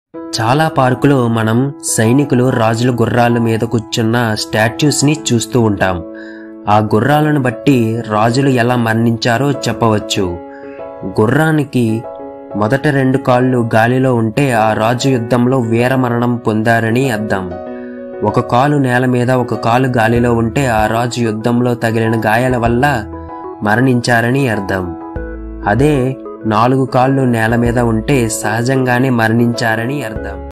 చాలా పార్కులో మనం సైనికులు రాజుల గుర్రాల మీద కూర్చున్న స్టాచ్యూస్ని చూస్తూ ఉంటాం ఆ గుర్రాలను బట్టి రాజులు ఎలా మరణించారో చెప్పవచ్చు గుర్రానికి మొదట రెండు కాళ్ళు గాలిలో ఉంటే ఆ రాజు యుద్ధంలో వీరమరణం పొందారని అర్థం ఒక కాలు నేల మీద ఒక కాలు గాలిలో ఉంటే ఆ రాజు యుద్ధంలో తగిలిన గాయాల వల్ల మరణించారని అర్థం అదే నాలుగు కాళ్ళు నేల మీద ఉంటే సహజంగానే మరణించారని అర్థం